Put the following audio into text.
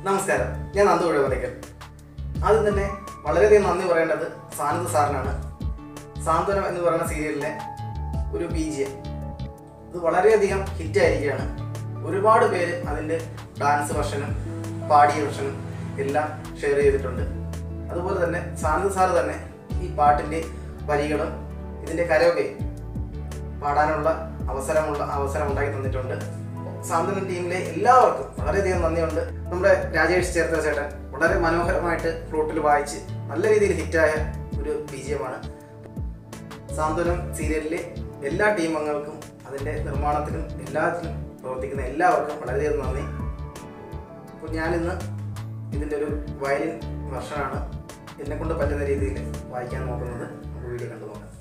നമസ്കാരം ഞാൻ നന്ദു ഉഴവരയ്ക്കൽ ആദ്യം തന്നെ വളരെയധികം നന്ദി പറയേണ്ടത് സാനന്ദ സാറിനാണ് സാന്ത്വനം എന്ന് പറയുന്ന സീരിയലിലെ ഒരു ബി ജി എം ഇത് വളരെയധികം ഹിറ്റായിരിക്കുകയാണ് ഒരുപാട് പേര് അതിൻ്റെ ഡാൻസ് വെർഷനും പാടിയ വെർഷനും എല്ലാം ഷെയർ ചെയ്തിട്ടുണ്ട് അതുപോലെ തന്നെ സാനന്ദ സാറ് തന്നെ ഈ പാട്ടിൻ്റെ വരികളും ഇതിൻ്റെ കരോക്കെ പാടാനുള്ള അവസരമുള്ള അവസരം ഉണ്ടാക്കി തന്നിട്ടുണ്ട് സാന്ത്വനം ടീമിലെ എല്ലാവർക്കും വളരെയധികം നന്ദിയുണ്ട് നമ്മുടെ രാജേഷ് ചേർത്ത ചേട്ടൻ വളരെ മനോഹരമായിട്ട് ഫ്ലൂട്ടിൽ വായിച്ച് നല്ല രീതിയിൽ ഹിറ്റായ ഒരു ബീജിയമാണ് സാന്ത്വനം സീരിയലിലെ എല്ലാ ടീം അംഗങ്ങൾക്കും അതിൻ്റെ നിർമ്മാണത്തിലും എല്ലാത്തിലും പ്രവർത്തിക്കുന്ന എല്ലാവർക്കും വളരെയധികം നന്ദി അപ്പോൾ ഞാനിന്ന് ഇതിൻ്റെ ഒരു വയലിൻ വെർഷനാണ് എന്നെ കൊണ്ട് പറ്റുന്ന രീതിയിൽ വായിക്കാൻ നോക്കുന്നത് നമുക്ക് വീഡിയോ കണ്ടു നോക്കാം